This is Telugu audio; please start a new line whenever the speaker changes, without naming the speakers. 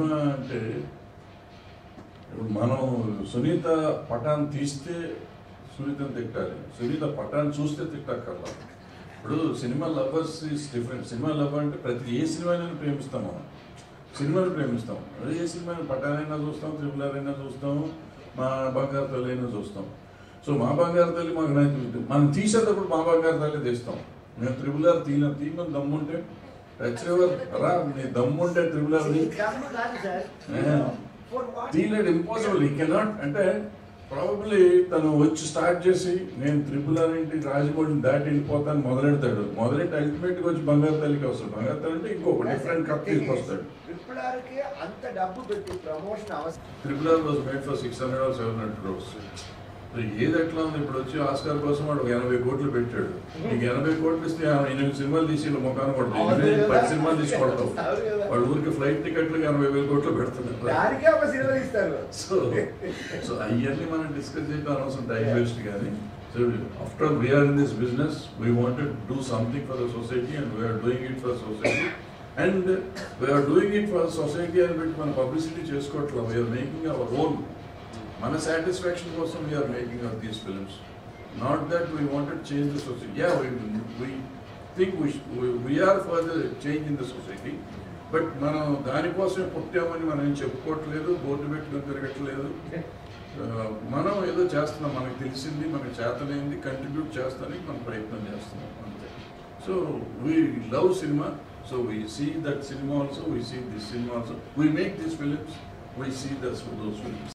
సినిమా అంటే ఇప్పుడు మనం సునీత పటాన్ తీస్తే సునీతను తిట్టాలి సునీత పటాన్ చూస్తే తిట్టక్కర్లా ఇప్పుడు cinema lovers is different cinema lover అంటే ప్రతి ఏ సినిమానైనా ప్రేమిస్తాం మనం సినిమాని ప్రేమిస్తాం అదే ఏ సినిమాని పటాన్ అయినా చూస్తాం త్రిపుల్ ఆర్ అయినా చూస్తాం మా బంగారు తల్లి అయినా చూస్తాం సో మా బంగారు తల్లి మాకు నచ్చింది మనం తీసేటప్పుడు మా బంగారు తల్లి తీస్తాం మేము త్రిపుల్ ఆర్ తీన తీమని దమ్ముంటే టచ్ ఎవర్ రా నీ దమ్ముంటే త్రిపుల్ ఆర్
ఈ దమ్ము కాదు సార్
Yeah.
For what?
తీయలేడు ఇంపాసిబుల్ ఈ కెనాట్ అంటే ప్రాబబ్లీ తను వచ్చి స్టార్ట్ చేసి నేను త్రిపుల్ ఆర్ ఇంటి రాజమౌళిని దాటి వెళ్ళిపోతాను మొదలెడతాడు మొదలెట్టి అల్టిమేట్ గా వచ్చి బంగారు తల్లికి వస్తాడు బంగారు తల్లి అంటే ఇంకొక డిఫరెంట్ కప్ తీసుకొస్తాడు
ట్రిపుల్ ఆర్కి అంత డబ్బు పెట్టి ప్రమోషన్ అవసరం
triple R was made for six hundred or seven hundred crores ఏది ఎట్లా ఉంది ఇప్పుడు వచ్చి ఆస్కార్ కోసం వాడు ఒక ఎనభై కోట్లు పెట్టాడు నీకు ఎనభై కోట్లు ఇస్తే ఆ ఎనిమిది సినిమాలు తీసి వీళ్ళ ముఖాన్ని కొడతావు ఎనిమిది పది సినిమాలు తీసి కొడతావు
అవును కదా.
వాడు ఊరికి ఫ్లైట్ టికెట్లకు ఎనభై వేల కోట్లు పెడుతున్నారు
దానికే ఒక సినిమా ఇస్తారు
సో సో అవన్నీ మనం డిస్కస్ చేయడం అనవసరం టైం వేస్ట్ కానీ so after we're in this business we wanted do something for the society and we're doing it for society and we're doing it for society అని పెట్టి మనం పబ్లిసిటీ చేసుకోవట్లేదు వీఆర్ మేకింగ్ అవర్ ఓన్ మన సాటిస్ఫాక్షన్ కోసం we're making our these films not that we wanted change the society yeah we think we're for the change in the society but మనం దానికోసమే పుట్టామని మనం ఏం చెప్పుకోవట్లేదు బోర్డు పెట్టుకొని తిరగట్లేదు ఆ, మనం ఏదో చేస్తున్నాం మనకు తెలిసింది మనకు చేతనైంది కంట్రిబ్యూట్ చేస్తానికి మనం ప్రయత్నం చేస్తున్నాం అంతే so we love cinema so we see that cinema also we see this cinema also we make this films we see this those films